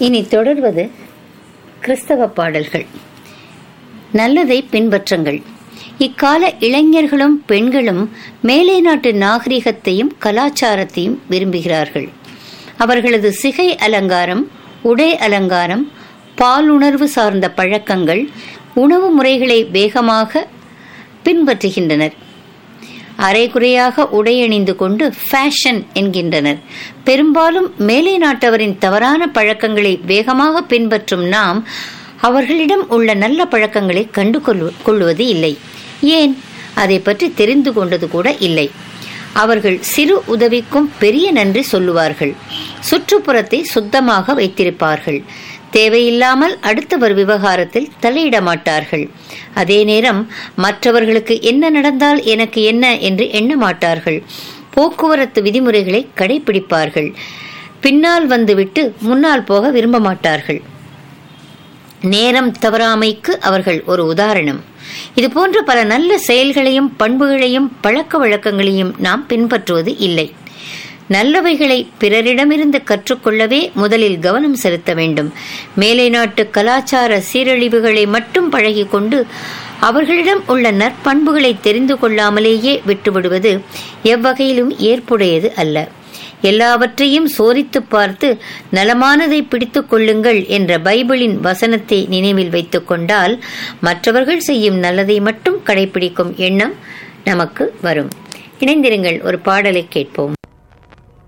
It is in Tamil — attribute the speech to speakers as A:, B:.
A: இனி தொடர்வது கிறிஸ்தவ பாடல்கள் நல்லதை பின்பற்றுங்கள் இக்கால இளைஞர்களும் பெண்களும் மேலை நாட்டு நாகரிகத்தையும் கலாச்சாரத்தையும் விரும்புகிறார்கள் அவர்களது சிகை அலங்காரம் உடை அலங்காரம் பாலுணர்வு சார்ந்த பழக்கங்கள் உணவு முறைகளை வேகமாக பின்பற்றுகின்றனர் அரைகுறையாக உடையணிந்து கொண்டு ஃபேஷன் என்கின்றனர் பெரும்பாலும் மேலை நாட்டவரின் தவறான பழக்கங்களை வேகமாக பின்பற்றும் நாம் அவர்களிடம் உள்ள நல்ல பழக்கங்களை கண்டு கொள்வது இல்லை ஏன் அதை பற்றி தெரிந்து கொண்டது கூட இல்லை அவர்கள் சிறு உதவிக்கும் பெரிய நன்றி சொல்லுவார்கள் சுற்றுப்புறத்தை சுத்தமாக வைத்திருப்பார்கள் தேவையில்லாமல் அடுத்தவர் விவகாரத்தில் தலையிட மாட்டார்கள் அதே நேரம் மற்றவர்களுக்கு என்ன நடந்தால் எனக்கு என்ன என்று எண்ண மாட்டார்கள் போக்குவரத்து விதிமுறைகளை கடைபிடிப்பார்கள் பின்னால் வந்துவிட்டு முன்னால் போக விரும்ப மாட்டார்கள் நேரம் தவறாமைக்கு அவர்கள் ஒரு உதாரணம் இது போன்ற பல நல்ல செயல்களையும் பண்புகளையும் பழக்க வழக்கங்களையும் நாம் பின்பற்றுவது இல்லை நல்லவைகளை பிறரிடமிருந்து கற்றுக்கொள்ளவே முதலில் கவனம் செலுத்த வேண்டும் மேலை நாட்டு கலாச்சார சீரழிவுகளை மட்டும் பழகி கொண்டு அவர்களிடம் உள்ள நற்பண்புகளை தெரிந்து கொள்ளாமலேயே விட்டுவிடுவது எவ்வகையிலும் ஏற்புடையது அல்ல எல்லாவற்றையும் சோதித்து பார்த்து நலமானதை பிடித்துக் கொள்ளுங்கள் என்ற பைபிளின் வசனத்தை நினைவில் வைத்துக் கொண்டால் மற்றவர்கள் செய்யும் நல்லதை மட்டும் கடைபிடிக்கும் எண்ணம் நமக்கு வரும் இணைந்திருங்கள் ஒரு பாடலை கேட்போம்